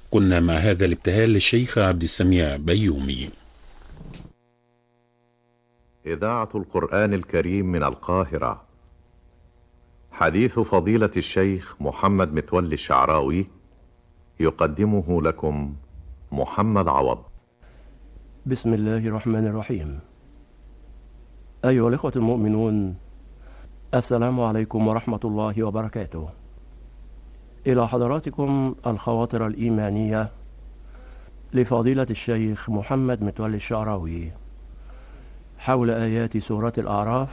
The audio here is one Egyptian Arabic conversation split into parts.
كنا مع هذا الابتهال للشيخ عبد السميع بيومي إذاعة القرآن الكريم من القاهرة حديث فضيلة الشيخ محمد متولي الشعراوي يقدمه لكم محمد عوض بسم الله الرحمن الرحيم أيها الإخوة المؤمنون السلام عليكم ورحمة الله وبركاته إلى حضراتكم الخواطر الإيمانية لفضيلة الشيخ محمد متولي الشعراوي حول آيات سورة الأعراف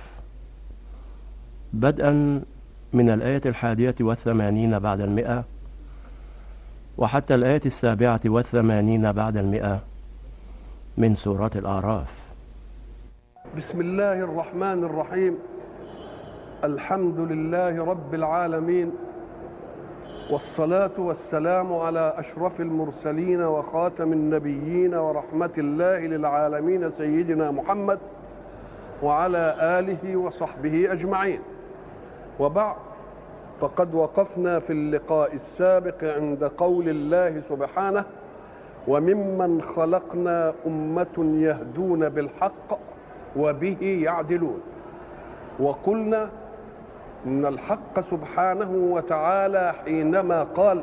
بدءا من الآية الحادية والثمانين بعد المئة وحتى الآية السابعة والثمانين بعد المئة من سورة الأعراف بسم الله الرحمن الرحيم الحمد لله رب العالمين والصلاة والسلام على أشرف المرسلين وخاتم النبيين ورحمة الله للعالمين سيدنا محمد وعلى آله وصحبه أجمعين وبعد فقد وقفنا في اللقاء السابق عند قول الله سبحانه وممن خلقنا أمة يهدون بالحق وبه يعدلون وقلنا ان الحق سبحانه وتعالى حينما قال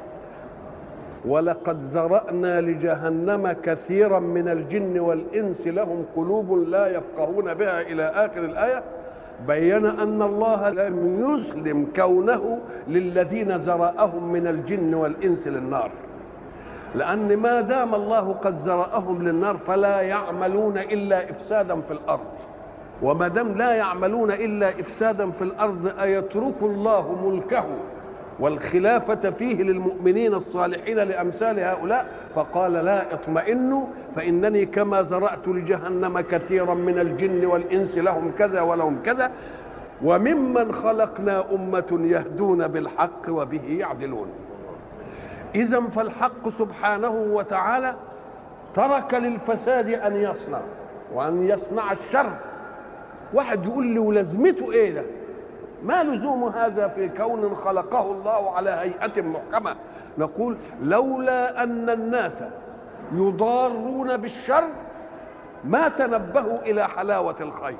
ولقد زرانا لجهنم كثيرا من الجن والانس لهم قلوب لا يفقهون بها الى اخر الايه بين ان الله لم يسلم كونه للذين زرأهم من الجن والانس للنار لان ما دام الله قد زرأهم للنار فلا يعملون الا افسادا في الارض وما دام لا يعملون الا افسادا في الارض ايترك الله ملكه والخلافة فيه للمؤمنين الصالحين لأمثال هؤلاء فقال لا اطمئنوا فإنني كما زرعت لجهنم كثيرا من الجن والإنس لهم كذا ولهم كذا وممن خلقنا أمة يهدون بالحق وبه يعدلون إذا فالحق سبحانه وتعالى ترك للفساد أن يصنع وأن يصنع الشر واحد يقول لي ولازمته ايه ده ما لزوم هذا في كون خلقه الله على هيئة محكمة نقول لولا أن الناس يضارون بالشر ما تنبهوا إلى حلاوة الخير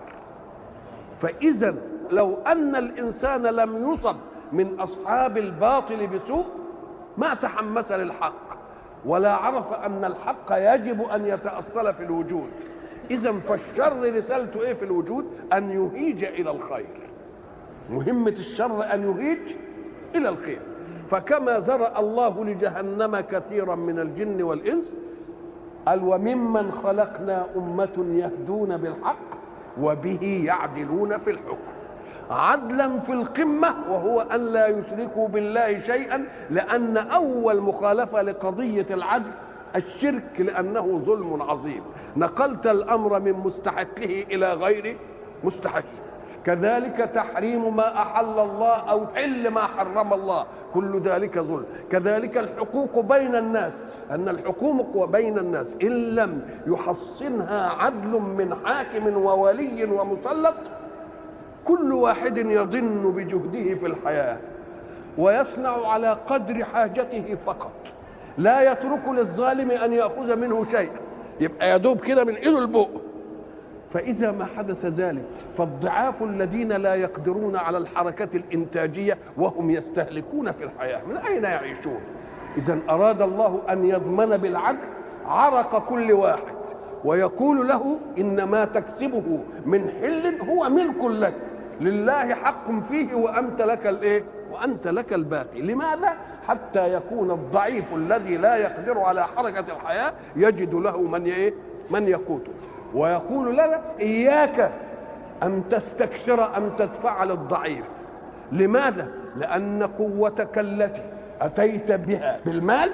فإذا لو أن الإنسان لم يصب من أصحاب الباطل بسوء ما تحمس للحق ولا عرف أن الحق يجب أن يتأصل في الوجود اذا فالشر رسالته ايه في الوجود ان يهيج الى الخير مهمه الشر ان يهيج الى الخير فكما زرع الله لجهنم كثيرا من الجن والانس قال وممن خلقنا امه يهدون بالحق وبه يعدلون في الحكم عدلا في القمه وهو ان لا يشركوا بالله شيئا لان اول مخالفه لقضيه العدل الشرك لانه ظلم عظيم نقلت الامر من مستحقه الى غير مستحق كذلك تحريم ما احل الله او حل ما حرم الله كل ذلك ظلم كذلك الحقوق بين الناس ان الحقوق بين الناس ان لم يحصنها عدل من حاكم وولي ومسلط كل واحد يظن بجهده في الحياه ويصنع على قدر حاجته فقط لا يترك للظالم ان ياخذ منه شيئا يبقى يدوب كده من ايده البق فاذا ما حدث ذلك فالضعاف الذين لا يقدرون على الحركه الانتاجيه وهم يستهلكون في الحياه من اين يعيشون اذا اراد الله ان يضمن بالعدل عرق كل واحد ويقول له ان ما تكسبه من حل هو ملك لك لله حق فيه وانت لك الايه وانت لك الباقي لماذا حتى يكون الضعيف الذي لا يقدر على حركه الحياه يجد له من ايه من يقوته ويقول لنا اياك ان تستكثر ان تدفع للضعيف لماذا لان قوتك التي اتيت بها بالمال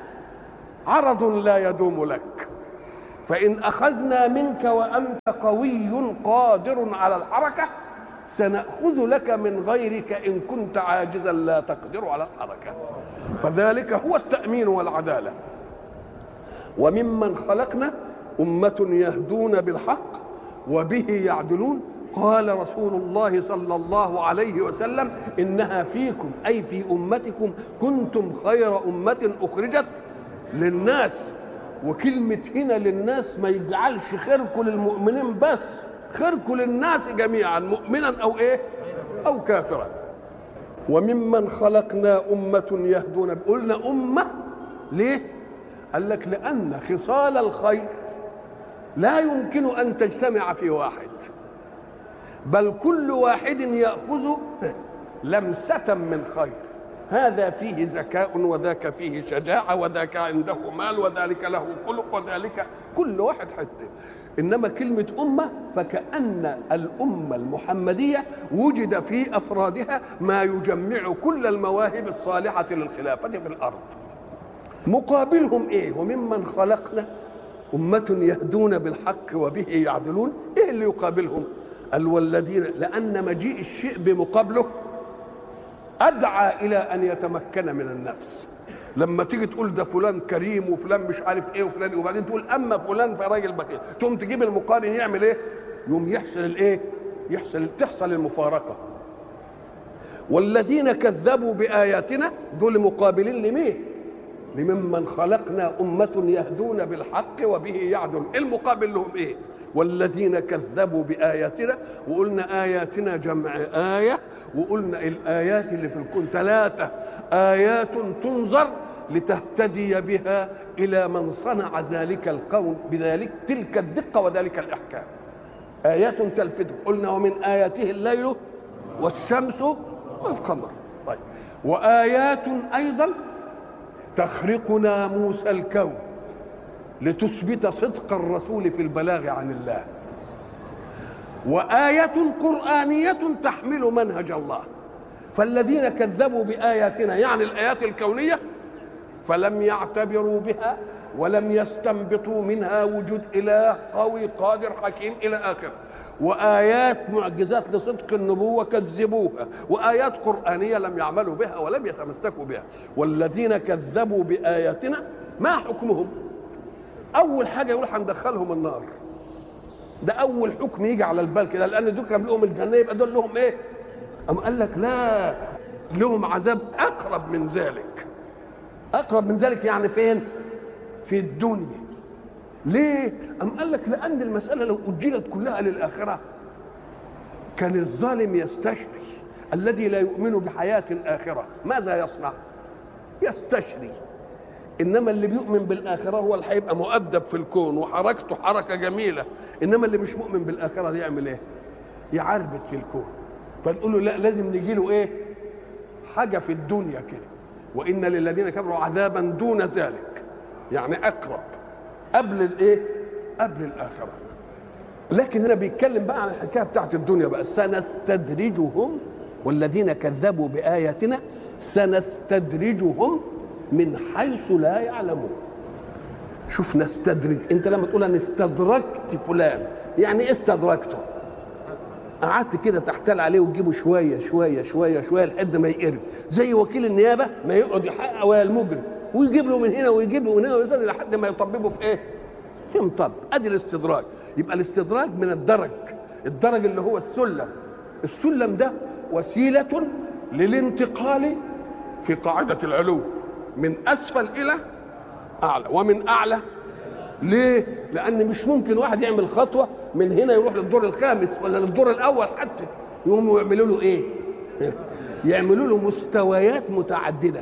عرض لا يدوم لك فان اخذنا منك وانت قوي قادر على الحركه سنأخذ لك من غيرك إن كنت عاجزا لا تقدر على الحركة فذلك هو التأمين والعدالة وممن خلقنا أمة يهدون بالحق وبه يعدلون قال رسول الله صلى الله عليه وسلم إنها فيكم أي في أمتكم كنتم خير أمة أخرجت للناس وكلمة هنا للناس ما يجعلش خيركم للمؤمنين بس خيركم للناس جميعا مؤمنا أو إيه أو كافرا وممن خلقنا أمة يهدون قلنا أمة ليه؟ قال لك لأن خصال الخير لا يمكن أن تجتمع في واحد بل كل واحد يأخذ لمسة من خير هذا فيه ذكاء وذاك فيه شجاعة وذاك عنده مال وذلك له خلق وذلك كل واحد حتة إنما كلمة أمة فكأن الأمة المحمدية وجد في أفرادها ما يجمع كل المواهب الصالحة للخلافة في الأرض مقابلهم إيه وممن خلقنا أمة يهدون بالحق وبه يعدلون إيه اللي يقابلهم قال والذين لأن مجيء الشيء بمقابله أدعى إلى أن يتمكن من النفس لما تيجي تقول ده فلان كريم وفلان مش عارف ايه وفلان وبعدين تقول اما فلان فراجل بخيل تقوم تجيب المقارن يعمل ايه يوم يحصل الايه يحصل تحصل المفارقه والذين كذبوا باياتنا دول مقابلين لمين لممن خلقنا أمة يهدون بالحق وبه يعدل المقابل لهم إيه والذين كذبوا بآياتنا وقلنا آياتنا جمع آية وقلنا الآيات اللي في الكون ثلاثة آيات تنظر لتهتدي بها إلى من صنع ذلك القول بذلك تلك الدقة وذلك الإحكام آيات تلفتك قلنا ومن آياته الليل والشمس والقمر طيب وآيات أيضا تخرق ناموس الكون لتثبت صدق الرسول في البلاغ عن الله وآية قرآنية تحمل منهج الله فالذين كذبوا بآياتنا يعني الآيات الكونية فلم يعتبروا بها ولم يستنبطوا منها وجود إله قوي قادر حكيم إلى آخره وآيات معجزات لصدق النبوة كذبوها وآيات قرآنية لم يعملوا بها ولم يتمسكوا بها والذين كذبوا بآياتنا ما حكمهم أول حاجة يقول هندخلهم النار ده أول حكم يجي على البال كده لأن دول كان لهم الجنة يبقى دول لهم إيه؟ أم قال لك لا لهم عذاب أقرب من ذلك أقرب من ذلك يعني فين؟ في الدنيا ليه؟ أم قال لك لأن المسألة لو أجلت كلها للآخرة كان الظالم يستشري الذي لا يؤمن بحياة الآخرة ماذا يصنع؟ يستشري إنما اللي بيؤمن بالآخرة هو اللي هيبقى مؤدب في الكون وحركته حركة جميلة إنما اللي مش مؤمن بالآخرة دي يعمل إيه؟ يعربد في الكون فنقول له لا لازم نجي له إيه؟ حاجة في الدنيا كده وإن للذين كفروا عذابا دون ذلك يعني أقرب قبل الايه قبل الاخره لكن هنا بيتكلم بقى عن الحكايه بتاعت الدنيا بقى سنستدرجهم والذين كذبوا باياتنا سنستدرجهم من حيث لا يعلمون شوف نستدرج انت لما تقول انا استدركت فلان يعني ايه استدركته قعدت كده تحتال عليه وتجيبه شويه شويه شويه شويه لحد ما يقرب زي وكيل النيابه ما يقعد يحقق ويا المجرم ويجيب له من هنا ويجيب له من هنا ويزيد لحد ما يطببه في ايه؟ في مطب ادي الاستدراج يبقى الاستدراج من الدرج الدرج اللي هو السلم السلم ده وسيله للانتقال في قاعده العلو من اسفل الى اعلى ومن اعلى ليه؟ لان مش ممكن واحد يعمل خطوه من هنا يروح للدور الخامس ولا للدور الاول حتى يقوموا يعملوا له ايه؟ يعملوا له مستويات متعدده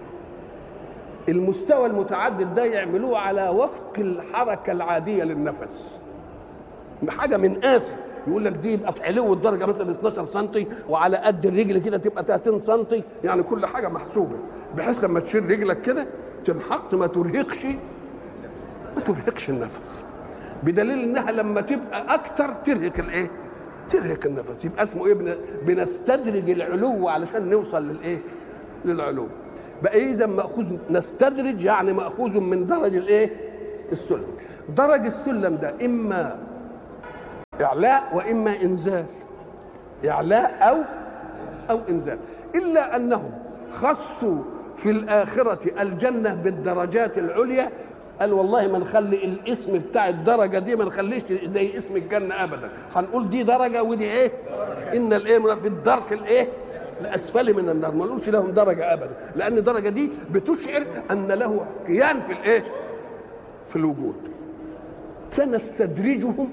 المستوى المتعدد ده يعملوه على وفق الحركه العاديه للنفس حاجه من قاسي يقول لك دي يبقى في علو الدرجه مثلا 12 سم وعلى قد الرجل كده تبقى 30 سم يعني كل حاجه محسوبه بحيث لما تشيل رجلك كده تنحط ما ترهقش ما ترهقش النفس بدليل انها لما تبقى اكتر ترهق الايه؟ ترهق النفس يبقى اسمه ايه؟ بنستدرج العلو علشان نوصل للايه؟ للعلو بقى اذا ماخوذ نستدرج يعني ماخوذ من درج الايه السلم درج السلم ده اما اعلاء واما انزال اعلاء او او انزال الا انهم خصوا في الاخره الجنه بالدرجات العليا قال والله ما نخلي الاسم بتاع الدرجه دي ما نخليش زي اسم الجنه ابدا هنقول دي درجه ودي ايه ان الايه في الدرك الايه لاسفل من النار ما نقولش لهم درجه ابدا لان الدرجه دي بتشعر ان له كيان في الايه في الوجود سنستدرجهم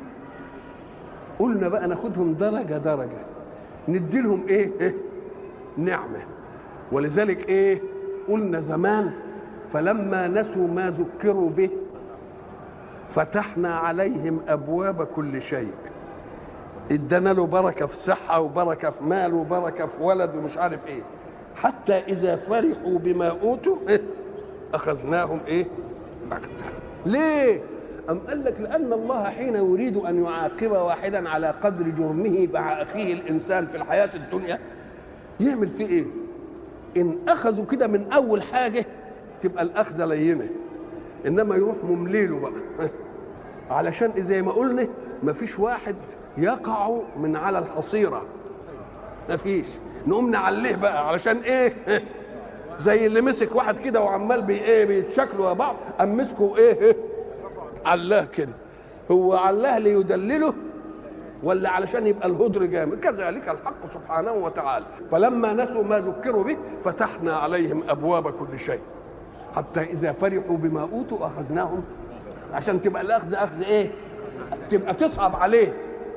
قلنا بقى ناخدهم درجه درجه ندي لهم ايه, إيه؟ نعمه ولذلك ايه قلنا زمان فلما نسوا ما ذكروا به فتحنا عليهم ابواب كل شيء ادانا له بركه في صحه وبركه في مال وبركه في ولد ومش عارف ايه حتى اذا فرحوا بما اوتوا إيه؟ اخذناهم ايه بغتة ليه أم قال لك لأن الله حين يريد أن يعاقب واحدا على قدر جرمه مع أخيه الإنسان في الحياة الدنيا يعمل فيه إيه؟ إن أخذوا كده من أول حاجة تبقى الأخذة لينة إنما يروح ممليله بقى علشان زي ما قلنا مفيش واحد يقع من على الحصيرة مفيش نقوم نعليه بقى علشان ايه زي اللي مسك واحد كده وعمال بي ايه بيتشكلوا بعض قام مسكه ايه, إيه علاه كده هو علاه ليدلله ولا علشان يبقى الهدر جامد كذلك الحق سبحانه وتعالى فلما نسوا ما ذكروا به فتحنا عليهم ابواب كل شيء حتى اذا فرحوا بما اوتوا اخذناهم عشان تبقى الاخذ اخذ ايه تبقى تصعب عليه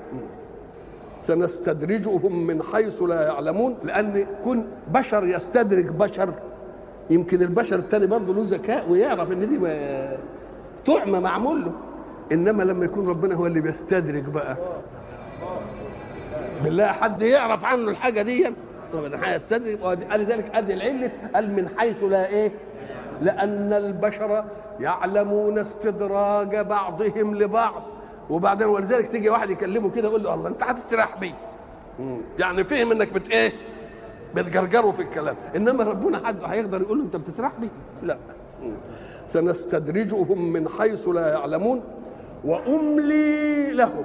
سنستدرجهم من حيث لا يعلمون لان كن بشر يستدرج بشر يمكن البشر التاني برضه له ذكاء ويعرف ان دي طعمه معمول له انما لما يكون ربنا هو اللي بيستدرج بقى بالله حد يعرف عنه الحاجه دي طب هيستدرج لذلك ادي العله قال من حيث لا ايه لان البشر يعلمون استدراج بعضهم لبعض وبعدين ولذلك تيجي واحد يكلمه كده يقول له الله انت هتستريح بيه يعني فهم انك بت ايه بتجرجره في الكلام انما ربنا حد هيقدر يقول له انت بتسرح بيه لا سنستدرجهم من حيث لا يعلمون واملي لهم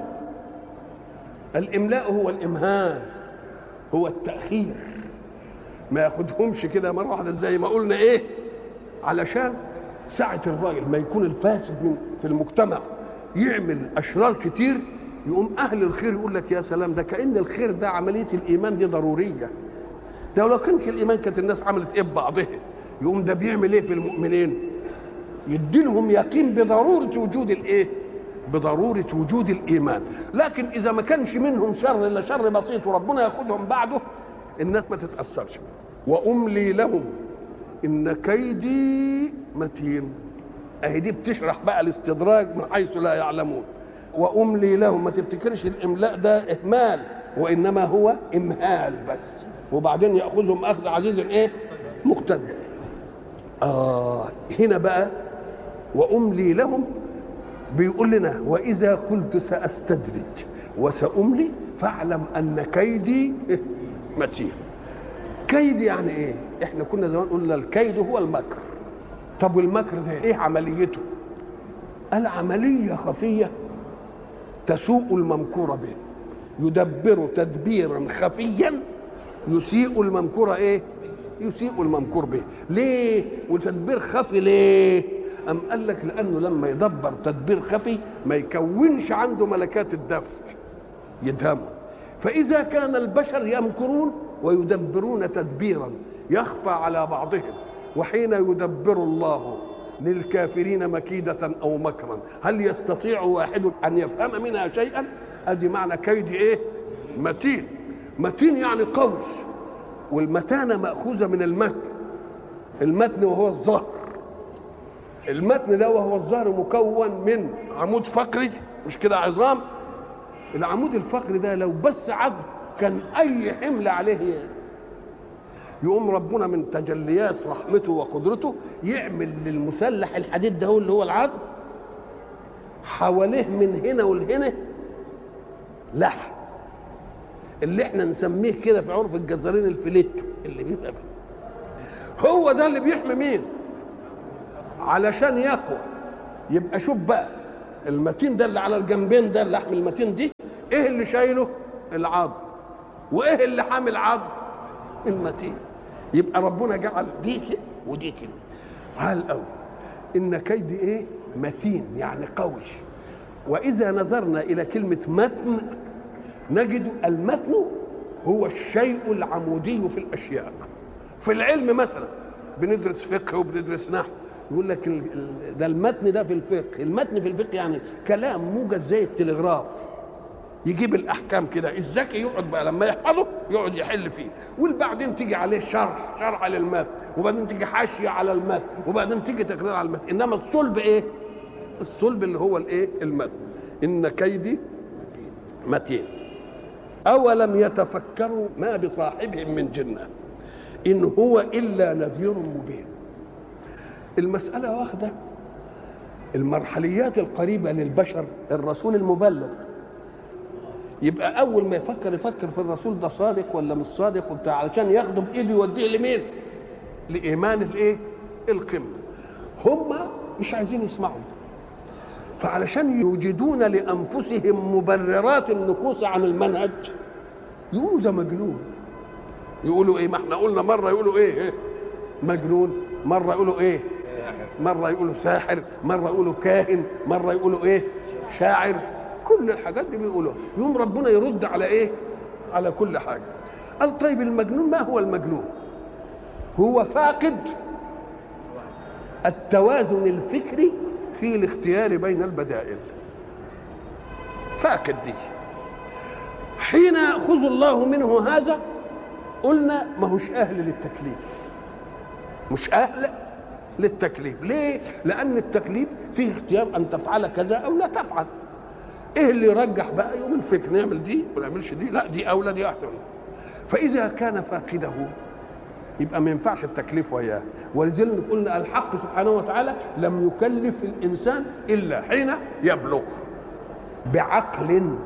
الاملاء هو الامهال هو التاخير ما ياخدهمش كده مره واحده زي ما قلنا ايه علشان ساعه الراجل ما يكون الفاسد من في المجتمع يعمل اشرار كتير يقوم اهل الخير يقول لك يا سلام ده كان الخير ده عمليه الايمان دي ضروريه ده لو كانش الايمان كانت الناس عملت ايه ببعضها يقوم ده بيعمل ايه في المؤمنين يديلهم يقين بضروره وجود الايه بضروره وجود الايمان لكن اذا ما كانش منهم شر الا شر بسيط وربنا ياخدهم بعده الناس ما تتاثرش واملي لهم ان كيدي متين اهي دي بتشرح بقى الاستدراج من حيث لا يعلمون واملي لهم ما تفتكرش الاملاء ده اهمال وانما هو امهال بس وبعدين ياخذهم اخذ عزيز ايه مقتدر اه هنا بقى واملي لهم بيقول لنا واذا قلت ساستدرج وساملي فاعلم ان كيدي متين كيد يعني ايه احنا كنا زمان قلنا الكيد هو المكر طب والمكر ده ايه عمليته العمليه خفيه تسوء الممكور به يدبر تدبيرا خفيا يسيء الممكور ايه يسيء الممكور به ليه وتدبير خفي ليه أم قال لك لأنه لما يدبر تدبير خفي ما يكونش عنده ملكات الدفع يدهمه فإذا كان البشر يمكرون ويدبرون تدبيرا يخفى على بعضهم وحين يدبر الله للكافرين مكيدة أو مكرا هل يستطيع واحد أن يفهم منها شيئا أدي معنى كيد إيه متين متين يعني قوي والمتانة مأخوذة من المتن المتن وهو الظهر المتن ده وهو الظهر مكون من عمود فقري مش كده عظام العمود الفقري ده لو بس عظم كان اي حمل عليه يقوم ربنا من تجليات رحمته وقدرته يعمل للمسلح الحديد ده هو اللي هو العظم حواليه من هنا ولهنا لحم اللي احنا نسميه كده في عرف الجزارين الفليتو اللي بيبقى فيه. هو ده اللي بيحمي مين علشان يقوى يبقى شوف بقى المتين ده اللي على الجنبين ده اللحم المتين دي ايه اللي شايله العظم وايه اللي حامل العظم المتين يبقى ربنا جعل دي كده ودي كده على الاول ان كيد ايه متين يعني قوي واذا نظرنا الى كلمه متن نجد المتن هو الشيء العمودي في الاشياء في العلم مثلا بندرس فقه وبندرس نحو يقول لك ال- ال- ده المتن ده في الفقه المتن في الفقه يعني كلام موجز زي التلغراف يجيب الاحكام كده الذكي يقعد بقى لما يحفظه يقعد يحل فيه وبعدين تيجي عليه شرح شرح للمتن وبعدين تيجي حاشيه على المتن وبعدين تيجي تقرير على المتن انما الصلب ايه الصلب اللي هو الايه المتن ان كيدي متين اولم يتفكروا ما بصاحبهم من جنه ان هو الا نذير مبين المساله واخده المرحليات القريبه للبشر الرسول المبلغ يبقى اول ما يفكر يفكر في الرسول ده صادق ولا مش صادق وبتاع علشان ياخده بايده يوديه لمين لايمان الايه القمه هم مش عايزين يسمعوا فعلشان يوجدون لانفسهم مبررات النكوص عن المنهج يقولوا ده مجنون يقولوا ايه ما احنا قلنا مره يقولوا ايه, إيه؟ مجنون مره يقولوا ايه مره يقولوا ساحر مره يقولوا كاهن مره يقولوا ايه شاعر كل الحاجات دي بيقولوها يوم ربنا يرد على ايه على كل حاجه قال طيب المجنون ما هو المجنون هو فاقد التوازن الفكري في الاختيار بين البدائل فاقد دي حين ياخذ الله منه هذا قلنا ما هوش اهل للتكليف مش اهل للتكليف ليه لان التكليف فيه اختيار ان تفعل كذا او لا تفعل ايه اللي يرجح بقى يوم الفكر نعمل دي ولا نعملش دي لا دي اولى دي احسن فاذا كان فاقده يبقى ما ينفعش التكليف وياه ولذلك قلنا الحق سبحانه وتعالى لم يكلف الانسان الا حين يبلغ بعقل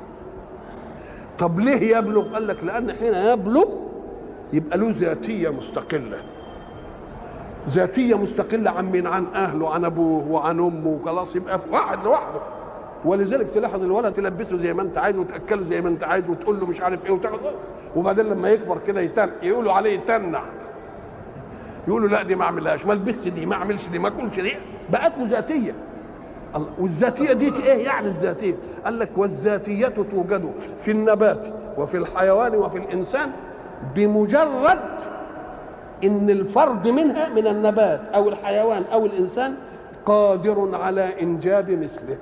طب ليه يبلغ قال لك لان حين يبلغ يبقى له ذاتيه مستقله ذاتيه مستقله عن مين عن اهله عن ابوه وعن امه وخلاص يبقى في واحد لوحده ولذلك تلاحظ الولد تلبسه زي ما انت عايز وتاكله زي ما انت عايز وتقول له مش عارف ايه وتاخد وبعدين لما يكبر كده يتن يقولوا عليه يتنع يقولوا لا دي ما اعملهاش ما البسش دي ما اعملش دي ما اكلش دي بقت له ذاتيه الله. والذاتيه دي ايه يعني الذاتيه قال لك والذاتيه توجد في النبات وفي الحيوان وفي الانسان بمجرد ان الفرد منها من النبات او الحيوان او الانسان قادر على انجاب مثله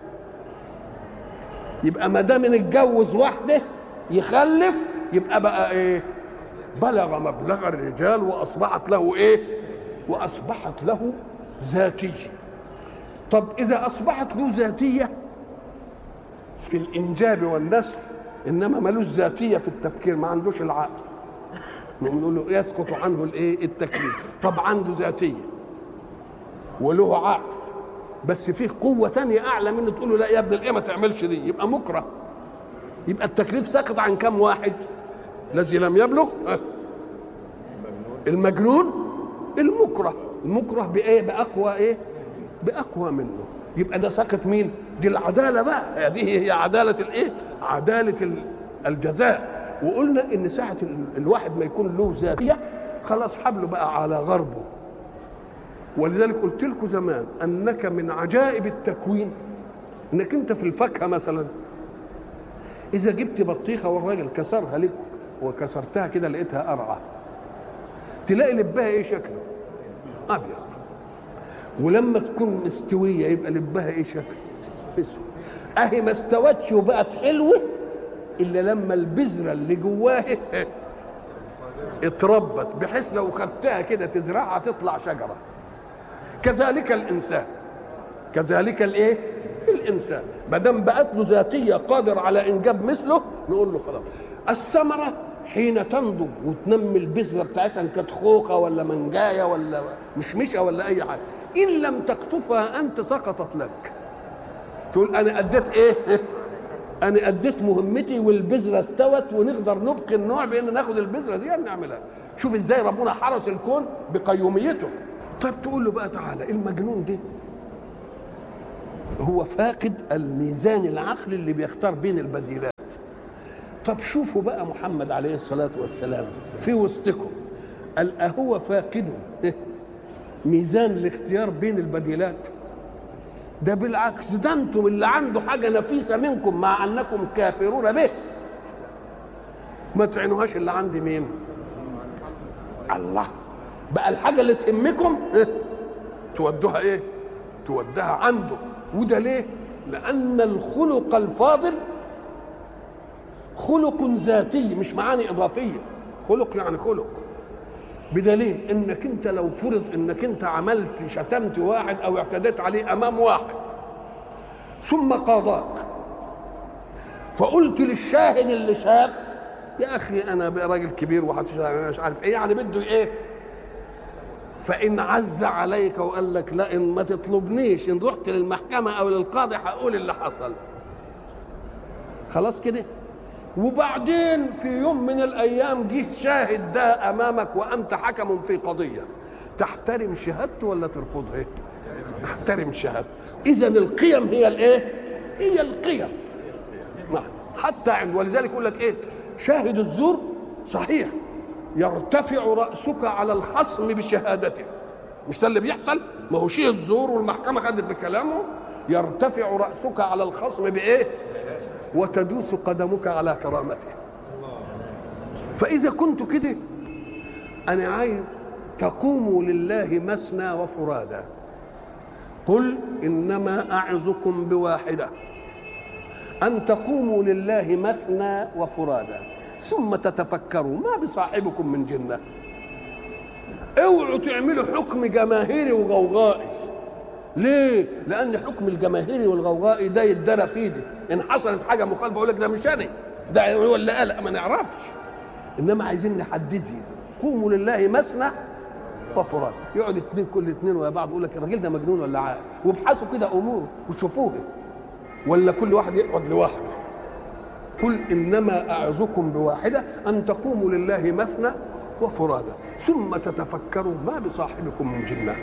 يبقى ما دام اتجوز واحده يخلف يبقى بقى ايه بلغ مبلغ الرجال واصبحت له ايه واصبحت له ذاتيه طب اذا اصبحت له ذاتيه في الانجاب والنسل انما ملوش ذاتيه في التفكير ما عندوش العقل نقول له يسقط عنه الايه التكليف طب عنده ذاتيه وله عقل بس فيه قوه تانية اعلى منه تقول له لا يا ابن الايه ما تعملش دي يبقى مكره يبقى التكليف ساقط عن كم واحد الذي لم يبلغ أه. المجنون المكره المكره بايه باقوى ايه باقوى منه يبقى ده ساقط مين دي العداله بقى هذه هي عداله الايه عداله الجزاء وقلنا ان ساعه الواحد ما يكون له ذاتيه خلاص حبله بقى على غربه ولذلك قلت لكم زمان انك من عجائب التكوين انك انت في الفاكهه مثلا اذا جبت بطيخه والراجل كسرها لك وكسرتها كده لقيتها قرعه تلاقي لبها ايه شكله ابيض ولما تكون مستويه يبقى لبها ايه شكل اسود اهي ما استوتش وبقت حلوه الا لما البذره اللي جواها اتربت بحيث لو خدتها كده تزرعها تطلع شجره كذلك الانسان كذلك الايه الانسان ما دام بقت له ذاتيه قادر على انجاب مثله نقول له خلاص الثمره حين تنضج وتنمي البذره بتاعتها ان كانت خوخه ولا منجايه ولا مشمشه ولا اي حاجه ان لم تقطفها انت سقطت لك تقول انا اديت ايه انا اديت مهمتي والبذره استوت ونقدر نبقي النوع بان ناخد البذره دي نعملها شوف ازاي ربنا حرس الكون بقيوميته طيب تقول له بقى تعالى المجنون ده هو فاقد الميزان العقلي اللي بيختار بين البديلات طب شوفوا بقى محمد عليه الصلاة والسلام في وسطكم قال أهو فاقد ميزان الاختيار بين البديلات ده بالعكس ده انتم اللي عنده حاجة نفيسة منكم مع أنكم كافرون به ما تعينوهاش الا عند مين الله بقى الحاجه اللي تهمكم إيه؟ تودوها ايه تودها عنده وده ليه لان الخلق الفاضل خلق ذاتي مش معاني اضافيه خلق يعني خلق بدليل انك انت لو فرض انك انت عملت شتمت واحد او اعتديت عليه امام واحد ثم قاضاك فقلت للشاهد اللي شاف يا اخي انا بقى راجل كبير وهتشتغل مش عارف ايه يعني بده ايه فان عز عليك وقال لك لا ان ما تطلبنيش ان رحت للمحكمه او للقاضي هقول اللي حصل خلاص كده وبعدين في يوم من الايام جه شاهد ده امامك وانت حكم في قضيه تحترم شهادته ولا ترفضها تحترم شهادته اذا القيم هي الايه هي القيم نعم حتى عند ولذلك يقول لك ايه شاهد الزور صحيح يرتفع راسك على الخصم بشهادته مش ده اللي بيحصل ما هو شيء الزور والمحكمه خدت بكلامه يرتفع راسك على الخصم بايه وتدوس قدمك على كرامته فإذا كنت كده أنا عايز تقوموا لله مثنى وفرادا قل إنما أعظكم بواحدة أن تقوموا لله مثنى وفرادا ثم تتفكروا ما بصاحبكم من جنة اوعوا تعملوا حكم جماهيري وغوغائي ليه؟ لأن حكم الجماهيري والغوغائي ده يتدرى في ايدي، إن حصلت حاجة مخالفة أقول لك ده مش أنا، ده هو اللي قال ما نعرفش. إنما عايزين نحددها، قوموا لله مثنى وفراد، يقعد اثنين كل اثنين ويا بعض يقول لك الراجل ده مجنون ولا عاقل، وابحثوا كده أمور وشوفوها. ولا كل واحد يقعد لوحده. قل إنما أعظكم بواحدة أن تقوموا لله مثنى وفرادا، ثم تتفكروا ما بصاحبكم من جنة.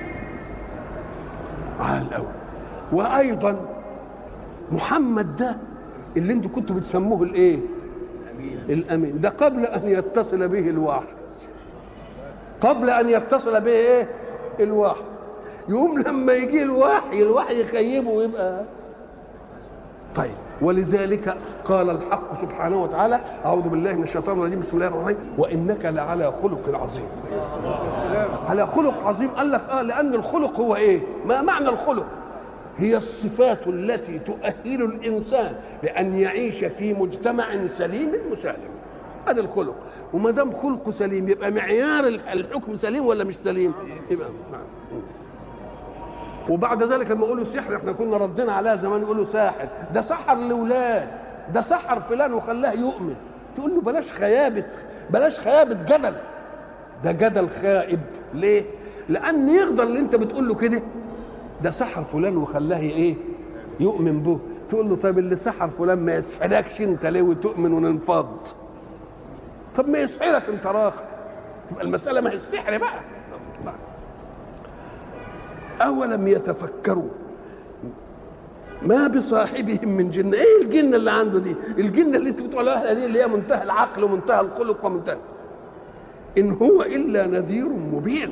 على الاول وايضا محمد ده اللي انتوا كنتوا بتسموه الايه الامين ده قبل ان يتصل به الوحي قبل ان يتصل به ايه الوحي يقوم لما يجي الوحي الوحي يخيبه ويبقى طيب ولذلك قال الحق سبحانه وتعالى اعوذ بالله من الشيطان الرجيم بسم الله الرحمن الرحيم وانك لعلى خلق عظيم على خلق عظيم قال لك اه لان الخلق هو ايه ما معنى الخلق هي الصفات التي تؤهل الانسان بان يعيش في مجتمع سليم مسالم هذا الخلق وما دام خلقه سليم يبقى معيار الحكم سليم ولا مش سليم يبقى نعم وبعد ذلك لما يقولوا سحر احنا كنا ردينا عليها زمان يقولوا ساحر ده سحر الاولاد ده سحر فلان وخلاه يؤمن تقول له بلاش خيابه بلاش خيابه جدل ده جدل خائب ليه؟ لان يقدر اللي انت بتقول له كده ده سحر فلان وخلاه ايه؟ يؤمن به تقول له طيب اللي سحر فلان ما يسحركش انت ليه وتؤمن وننفض طب ما يسحرك انت راخر تبقى المساله ما هي السحر بقى أولم يتفكروا ما بصاحبهم من جنة ايه الجنة اللي عنده دي الجنة اللي انت بتقول عليها دي اللي هي منتهى العقل ومنتهى الخلق ومنتهى إن هو إلا نذير مبين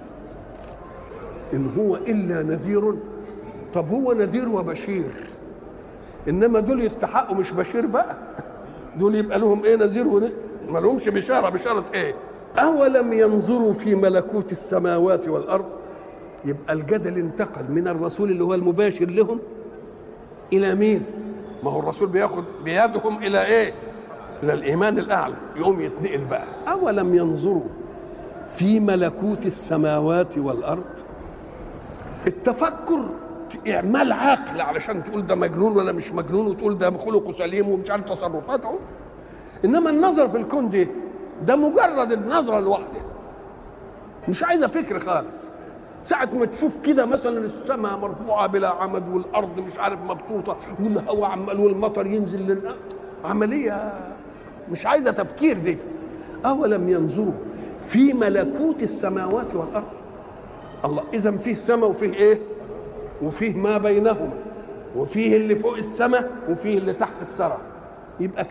إن هو إلا نذير طب هو نذير وبشير إنما دول يستحقوا مش بشير بقى دول يبقى لهم إيه نذير ون... ما لهمش بشارة بشارة إيه أولم ينظروا في ملكوت السماوات والأرض يبقى الجدل انتقل من الرسول اللي هو المباشر لهم الى مين ما هو الرسول بياخد بيدهم الى ايه الى الايمان الاعلى يقوم يتنقل بقى اولم ينظروا في ملكوت السماوات والارض التفكر اعمال عقل علشان تقول ده مجنون ولا مش مجنون وتقول ده خلقه سليم ومش عارف تصرفاته انما النظر في الكون ده ده مجرد النظره الواحده مش عايزه فكر خالص ساعة ما تشوف كده مثلا السماء مرفوعة بلا عمد والأرض مش عارف مبسوطة والهواء عمال والمطر ينزل للأرض عملية مش عايزة تفكير دي أولم ينظروا في ملكوت السماوات والأرض الله إذا فيه سماء وفيه إيه وفيه ما بينهما وفيه اللي فوق السماء وفيه اللي تحت الثرى يبقى